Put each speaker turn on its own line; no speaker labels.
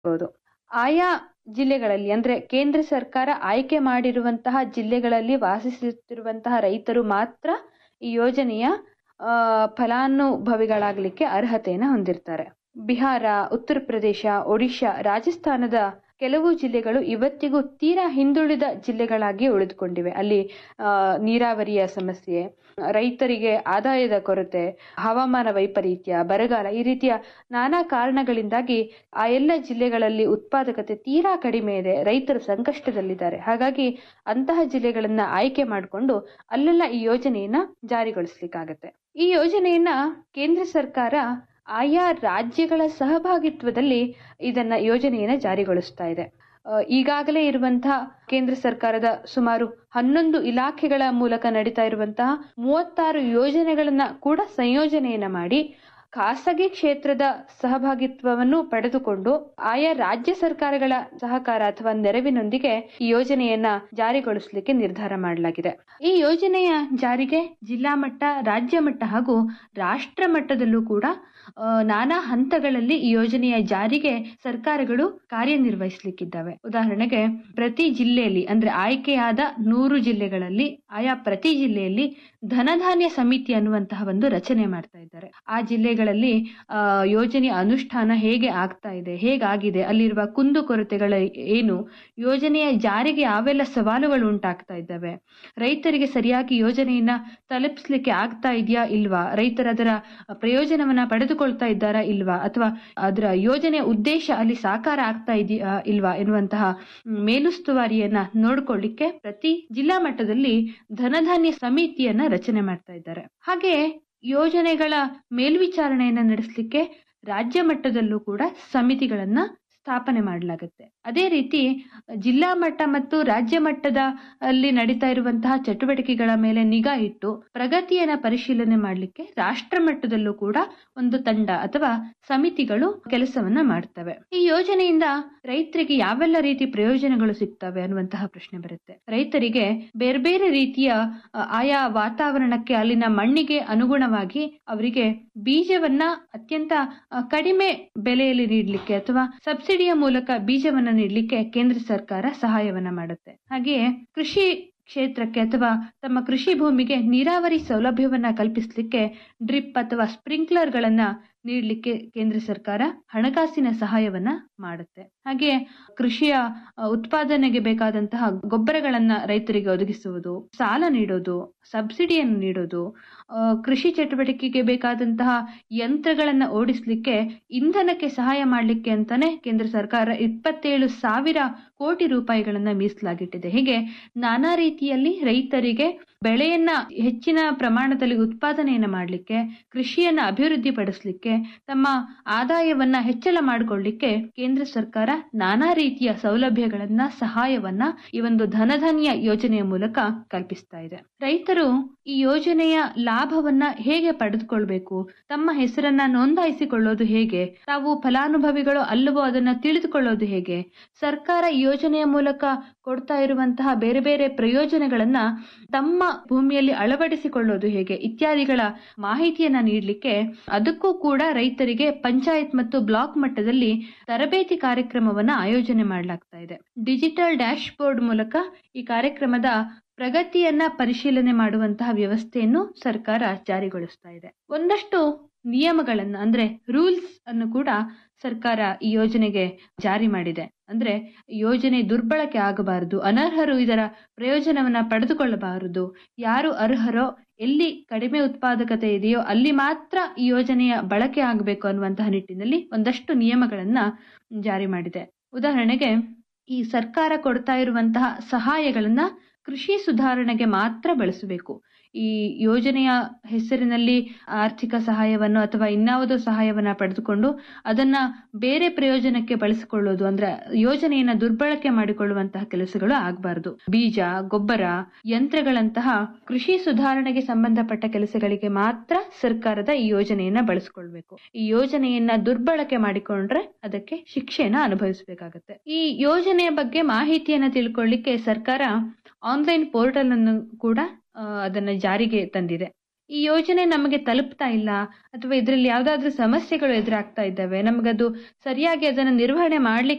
ಬಹುದು ಆಯಾ ಜಿಲ್ಲೆಗಳಲ್ಲಿ ಅಂದ್ರೆ ಕೇಂದ್ರ ಸರ್ಕಾರ ಆಯ್ಕೆ ಮಾಡಿರುವಂತಹ ಜಿಲ್ಲೆಗಳಲ್ಲಿ ವಾಸಿಸುತ್ತಿರುವಂತಹ ರೈತರು ಮಾತ್ರ ಈ ಯೋಜನೆಯ ಆ, ಫಲಾನುಭವಿಗಳಾಗಲಿಕ್ಕೆ ಅರ್ಹತೆಯನ್ನು ಹೊಂದಿರ್ತಾರೆ ಬಿಹಾರ ಉತ್ತರ ಪ್ರದೇಶ ಒಡಿಶಾ ರಾಜಸ್ಥಾನದ ಕೆಲವು ಜಿಲ್ಲೆಗಳು ಇವತ್ತಿಗೂ ತೀರಾ ಹಿಂದುಳಿದ ಜಿಲ್ಲೆಗಳಾಗಿ ಉಳಿದುಕೊಂಡಿವೆ ಅಲ್ಲಿ ಆ, ನೀರಾವರಿಯ ಸಮಸ್ಯೆ ರೈತರಿಗೆ ಆದಾಯದ ಕೊರತೆ ಹವಾಮಾನ ವೈಪರೀತ್ಯ ಬರಗಾಲ ಈ ರೀತಿಯ ನಾನಾ ಕಾರಣಗಳಿಂದಾಗಿ ಆ ಎಲ್ಲ ಜಿಲ್ಲೆಗಳಲ್ಲಿ ಉತ್ಪಾದಕತೆ ತೀರಾ ಕಡಿಮೆ ಇದೆ ರೈತರು ಸಂಕಷ್ಟದಲ್ಲಿದ್ದಾರೆ ಹಾಗಾಗಿ ಅಂತಹ ಜಿಲ್ಲೆಗಳನ್ನ ಆಯ್ಕೆ ಮಾಡಿಕೊಂಡು ಅಲ್ಲೆಲ್ಲ ಈ ಯೋಜನೆಯನ್ನ ಜಾರಿಗೊಳಿಸ್ಲಿಕ್ಕಾಗತ್ತೆ ಈ ಯೋಜನೆಯನ್ನ ಕೇಂದ್ರ ಸರ್ಕಾರ ಆಯಾ ರಾಜ್ಯಗಳ ಸಹಭಾಗಿತ್ವದಲ್ಲಿ ಇದನ್ನ ಯೋಜನೆಯನ್ನ ಜಾರಿಗೊಳಿಸ್ತಾ ಇದೆ ಆ, ಈಗಾಗಲೇ ಇರುವಂತಹ ಕೇಂದ್ರ ಸರ್ಕಾರದ ಸುಮಾರು ಹನ್ನೊಂದು ಇಲಾಖೆಗಳ ಮೂಲಕ ನಡೀತಾ ಇರುವಂತಹ ಮೂವತ್ತಾರು ಯೋಜನೆಗಳನ್ನ ಕೂಡ ಸಂಯೋಜನೆಯನ್ನ ಮಾಡಿ ಖಾಸಗಿ ಕ್ಷೇತ್ರದ ಸಹಭಾಗಿತ್ವವನ್ನು ಪಡೆದುಕೊಂಡು ಆಯಾ ರಾಜ್ಯ ಸರ್ಕಾರಗಳ ಸಹಕಾರ ಅಥವಾ ನೆರವಿನೊಂದಿಗೆ ಈ ಯೋಜನೆಯನ್ನ ಜಾರಿಗೊಳಿಸಲಿಕ್ಕೆ ನಿರ್ಧಾರ ಮಾಡಲಾಗಿದೆ ಈ ಯೋಜನೆಯ ಜಾರಿಗೆ ಜಿಲ್ಲಾ ಮಟ್ಟ ರಾಜ್ಯ ಮಟ್ಟ ಹಾಗೂ ರಾಷ್ಟ್ರ ಮಟ್ಟದಲ್ಲೂ ಕೂಡ ಆ, ನಾನಾ ಹಂತಗಳಲ್ಲಿ ಈ ಯೋಜನೆಯ ಜಾರಿಗೆ ಸರ್ಕಾರಗಳು ಕಾರ್ಯನಿರ್ವಹಿಸಲಿಕ್ಕಿದ್ದಾವೆ ಉದಾಹರಣೆಗೆ ಪ್ರತಿ ಜಿಲ್ಲೆಯಲ್ಲಿ ಅಂದ್ರೆ ಆಯ್ಕೆಯಾದ ನೂರು ಜಿಲ್ಲೆಗಳಲ್ಲಿ ಆಯಾ ಪ್ರತಿ ಜಿಲ್ಲೆಯಲ್ಲಿ ಧನಧಾನ್ಯ ಸಮಿತಿ ಅನ್ನುವಂತಹ ಒಂದು ರಚನೆ ಮಾಡ್ತಾ ಇದ್ದಾರೆ ಆ ಜಿಲ್ಲೆಗಳಲ್ಲಿ ಆ, ಯೋಜನೆಯ ಅನುಷ್ಠಾನ ಹೇಗೆ ಆಗ್ತಾ ಇದೆ ಹೇಗಾಗಿದೆ ಅಲ್ಲಿರುವ ಕುಂದುಕೊರತೆಗಳ ಏನು ಯೋಜನೆಯ ಜಾರಿಗೆ ಯಾವೆಲ್ಲ ಸವಾಲುಗಳು ಉಂಟಾಗ್ತಾ ಇದ್ದಾವೆ ರೈತರಿಗೆ ಸರಿಯಾಗಿ ಯೋಜನೆಯನ್ನ ತಲುಪಿಸ್ಲಿಕ್ಕೆ ಆಗ್ತಾ ಇದೆಯಾ ಇಲ್ವಾ ರೈತರ ಅದರ ಪ್ರಯೋಜನವನ್ನ ಪಡೆದುಕೊಳ್ತಾ ಇದ್ದಾರಾ ಇಲ್ವಾ ಅಥವಾ ಅದರ ಯೋಜನೆಯ ಉದ್ದೇಶ ಅಲ್ಲಿ ಸಾಕಾರ ಆಗ್ತಾ ಇದೆಯಾ ಇಲ್ವಾ ಎನ್ನುವಂತಹ ಮ್, ಮೇಲುಸ್ತುವಾರಿಯನ್ನ ನೋಡ್ಕೊಳ್ಳಿಕ್ಕೆ ಪ್ರತಿ ಜಿಲ್ಲಾ ಮಟ್ಟದಲ್ಲಿ ಧನಧಾನ್ಯ ಸಮಿತಿಯನ್ನ ರಚನೆ ಮಾಡ್ತಾ ಇದ್ದಾರೆ ಹಾಗೆ ಯೋಜನೆಗಳ ಮೇಲ್ವಿಚಾರಣೆಯನ್ನ ನಡೆಸಲಿಕ್ಕೆ ರಾಜ್ಯ ಮಟ್ಟದಲ್ಲೂ ಕೂಡ ಸಮಿತಿಗಳನ್ನ ಸ್ಥಾಪನೆ ಮಾಡಲಾಗುತ್ತೆ ಅದೇ ರೀತಿ ಜಿಲ್ಲಾ ಮಟ್ಟ ಮತ್ತು ರಾಜ್ಯ ಮಟ್ಟದ ಅಲ್ಲಿ ನಡೀತಾ ಇರುವಂತಹ ಚಟುವಟಿಕೆಗಳ ಮೇಲೆ ನಿಗಾ ಇಟ್ಟು ಪ್ರಗತಿಯನ್ನ ಪರಿಶೀಲನೆ ಮಾಡಲಿಕ್ಕೆ ರಾಷ್ಟ್ರ ಮಟ್ಟದಲ್ಲೂ ಕೂಡ ಒಂದು ತಂಡ ಅಥವಾ ಸಮಿತಿಗಳು ಕೆಲಸವನ್ನ ಮಾಡ್ತವೆ ಈ ಯೋಜನೆಯಿಂದ ರೈತರಿಗೆ ಯಾವೆಲ್ಲ ರೀತಿ ಪ್ರಯೋಜನಗಳು ಸಿಗ್ತವೆ ಅನ್ನುವಂತಹ ಪ್ರಶ್ನೆ ಬರುತ್ತೆ ರೈತರಿಗೆ ಬೇರೆ ಬೇರೆ ರೀತಿಯ ಅ, ಆಯಾ ವಾತಾವರಣಕ್ಕೆ ಅಲ್ಲಿನ ಮಣ್ಣಿಗೆ ಅನುಗುಣವಾಗಿ ಅವರಿಗೆ ಬೀಜವನ್ನ ಅತ್ಯಂತ ಅ, ಕಡಿಮೆ ಬೆಲೆಯಲ್ಲಿ ನೀಡಲಿಕ್ಕೆ ಅಥವಾ ಸಬ್ಸಿಡಿಯ ಮೂಲಕ ಬೀಜವನ್ನ ನೀಡಲಿಕ್ಕೆ ಕೇಂದ್ರ ಸರ್ಕಾರ ಸಹಾಯವನ್ನ ಮಾಡುತ್ತೆ ಹಾಗೆಯೇ ಕೃಷಿ ಕ್ಷೇತ್ರಕ್ಕೆ ಅಥವಾ ತಮ್ಮ ಕೃಷಿ ಭೂಮಿಗೆ ನೀರಾವರಿ ಸೌಲಭ್ಯವನ್ನ ಕಲ್ಪಿಸಲಿಕ್ಕೆ ಡ್ರಿಪ್ ಅಥವಾ ಸ್ಪ್ರಿಂಕ್ಲರ್ಗಳನ್ನ ನೀಡಲಿಕ್ಕೆ ಕೇಂದ್ರ ಸರ್ಕಾರ ಹಣಕಾಸಿನ ಸಹಾಯವನ್ನ ಮಾಡುತ್ತೆ ಹಾಗೆ ಕೃಷಿಯ ಅ, ಉತ್ಪಾದನೆಗೆ ಬೇಕಾದಂತಹ ಗೊಬ್ಬರಗಳನ್ನ ರೈತರಿಗೆ ಒದಗಿಸುವುದು ಸಾಲ ನೀಡೋದು ಸಬ್ಸಿಡಿಯನ್ನು ನೀಡೋದು ಆ, ಕೃಷಿ ಚಟುವಟಿಕೆಗೆ ಬೇಕಾದಂತಹ ಯಂತ್ರಗಳನ್ನ ಓಡಿಸ್ಲಿಕ್ಕೆ ಇಂಧನಕ್ಕೆ ಸಹಾಯ ಮಾಡಲಿಕ್ಕೆ ಅಂತಾನೆ ಕೇಂದ್ರ ಸರ್ಕಾರ ಇಪ್ಪತ್ತೇಳು ಸಾವಿರ ಕೋಟಿ ರೂಪಾಯಿಗಳನ್ನ ಮೀಸಲಾಗಿಟ್ಟಿದೆ ಹೀಗೆ ನಾನಾ ರೀತಿಯಲ್ಲಿ ರೈತರಿಗೆ ಬೆಳೆಯನ್ನ ಹೆಚ್ಚಿನ ಪ್ರಮಾಣದಲ್ಲಿ ಉತ್ಪಾದನೆಯನ್ನ ಮಾಡಲಿಕ್ಕೆ ಕೃಷಿಯನ್ನ ಅಭಿವೃದ್ಧಿ ಪಡಿಸಲಿಕ್ಕೆ ತಮ್ಮ ಆದಾಯವನ್ನ ಹೆಚ್ಚಳ ಮಾಡಿಕೊಳ್ಳಿಕ್ಕೆ ಕೇಂದ್ರ ಸರ್ಕಾರ ನಾನಾ ರೀತಿಯ ಸೌಲಭ್ಯಗಳನ್ನ ಸಹಾಯವನ್ನ ಈ ಒಂದು ಧನಧಾನ್ಯ ಯೋಜನೆಯ ಮೂಲಕ ಕಲ್ಪಿಸ್ತಾ ಇದೆ ರೈತರು ಈ ಯೋಜನೆಯ ಲಾಭವನ್ನ ಹೇಗೆ ಪಡೆದುಕೊಳ್ಬೇಕು ತಮ್ಮ ಹೆಸರನ್ನ ನೋಂದಾಯಿಸಿಕೊಳ್ಳೋದು ಹೇಗೆ ತಾವು ಫಲಾನುಭವಿಗಳು ಅಲ್ಲವೋ ಅದನ್ನ ತಿಳಿದುಕೊಳ್ಳೋದು ಹೇಗೆ ಸರ್ಕಾರ ಈ ಯೋಜನೆಯ ಮೂಲಕ ಕೊಡ್ತಾ ಇರುವಂತಹ ಬೇರೆ ಬೇರೆ ಪ್ರಯೋಜನಗಳನ್ನ ತಮ್ಮ ಭೂಮಿಯಲ್ಲಿ ಅಳವಡಿಸಿಕೊಳ್ಳೋದು ಹೇಗೆ ಇತ್ಯಾದಿಗಳ ಮಾಹಿತಿಯನ್ನ ನೀಡಲಿಕ್ಕೆ ಅದಕ್ಕೂ ಕೂಡ ರೈತರಿಗೆ ಪಂಚಾಯತ್ ಮತ್ತು ಬ್ಲಾಕ್ ಮಟ್ಟದಲ್ಲಿ ತರಬೇತಿ ಕಾರ್ಯಕ್ರಮವನ್ನ ಆಯೋಜನೆ ಮಾಡಲಾಗ್ತಾ ಇದೆ ಡಿಜಿಟಲ್ ಡ್ಯಾಶ್ ಬೋರ್ಡ್ ಮೂಲಕ ಈ ಕಾರ್ಯಕ್ರಮದ ಪ್ರಗತಿಯನ್ನ ಪರಿಶೀಲನೆ ಮಾಡುವಂತಹ ವ್ಯವಸ್ಥೆಯನ್ನು ಸರ್ಕಾರ ಜಾರಿಗೊಳಿಸ್ತಾ ಇದೆ ಒಂದಷ್ಟು ನಿಯಮಗಳನ್ನ ಅಂದ್ರೆ ರೂಲ್ಸ್ ಅನ್ನು ಕೂಡ ಸರ್ಕಾರ ಈ ಯೋಜನೆಗೆ ಜಾರಿ ಮಾಡಿದೆ ಅಂದ್ರೆ ಯೋಜನೆ ದುರ್ಬಳಕೆ ಆಗಬಾರದು ಅನರ್ಹರು ಇದರ ಪ್ರಯೋಜನವನ್ನ ಪಡೆದುಕೊಳ್ಳಬಾರದು ಯಾರು ಅರ್ಹರೋ ಎಲ್ಲಿ ಕಡಿಮೆ ಉತ್ಪಾದಕತೆ ಇದೆಯೋ ಅಲ್ಲಿ ಮಾತ್ರ ಈ ಯೋಜನೆಯ ಬಳಕೆ ಆಗಬೇಕು ಅನ್ನುವಂತಹ ನಿಟ್ಟಿನಲ್ಲಿ ಒಂದಷ್ಟು ನಿಯಮಗಳನ್ನ ಜಾರಿ ಮಾಡಿದೆ ಉದಾಹರಣೆಗೆ ಈ ಸರ್ಕಾರ ಕೊಡ್ತಾ ಇರುವಂತಹ ಸಹಾಯಗಳನ್ನ ಕೃಷಿ ಸುಧಾರಣೆಗೆ ಮಾತ್ರ ಬಳಸಬೇಕು ಈ ಯೋಜನೆಯ ಹೆಸರಿನಲ್ಲಿ ಆರ್ಥಿಕ ಸಹಾಯವನ್ನು ಅಥವಾ ಇನ್ಯಾವುದೋ ಸಹಾಯವನ್ನ ಪಡೆದುಕೊಂಡು ಅದನ್ನ ಬೇರೆ ಪ್ರಯೋಜನಕ್ಕೆ ಬಳಸಿಕೊಳ್ಳೋದು ಅಂದ್ರೆ ಯೋಜನೆಯನ್ನ ದುರ್ಬಳಕೆ ಮಾಡಿಕೊಳ್ಳುವಂತಹ ಕೆಲಸಗಳು ಆಗಬಾರದು ಬೀಜ ಗೊಬ್ಬರ ಯಂತ್ರಗಳಂತಹ ಕೃಷಿ ಸುಧಾರಣೆಗೆ ಸಂಬಂಧಪಟ್ಟ ಕೆಲಸಗಳಿಗೆ ಮಾತ್ರ ಸರ್ಕಾರದ ಈ ಯೋಜನೆಯನ್ನ ಬಳಸಿಕೊಳ್ಬೇಕು ಈ ಯೋಜನೆಯನ್ನ ದುರ್ಬಳಕೆ ಮಾಡಿಕೊಂಡ್ರೆ ಅದಕ್ಕೆ ಶಿಕ್ಷೆಯನ್ನ ಅನುಭವಿಸಬೇಕಾಗತ್ತೆ ಈ ಯೋಜನೆಯ ಬಗ್ಗೆ ಮಾಹಿತಿಯನ್ನ ತಿಳ್ಕೊಳ್ಳಿಕ್ಕೆ ಸರ್ಕಾರ ಆನ್ಲೈನ್ ಪೋರ್ಟಲ್ ಅನ್ನು ಕೂಡ ಆ, ಅದನ್ನ ಜಾರಿಗೆ ತಂದಿದೆ ಈ ಯೋಜನೆ ನಮಗೆ ತಲುಪ್ತಾ ಇಲ್ಲ ಅಥವಾ ಇದರಲ್ಲಿ ಯಾವ್ದಾದ್ರೂ ಸಮಸ್ಯೆಗಳು ಎದುರಾಗ್ತಾ ಇದ್ದಾವೆ ನಮಗದು ಸರಿಯಾಗಿ ಅದನ್ನು ನಿರ್ವಹಣೆ ಮಾಡ್ಲಿಕ್ಕೆ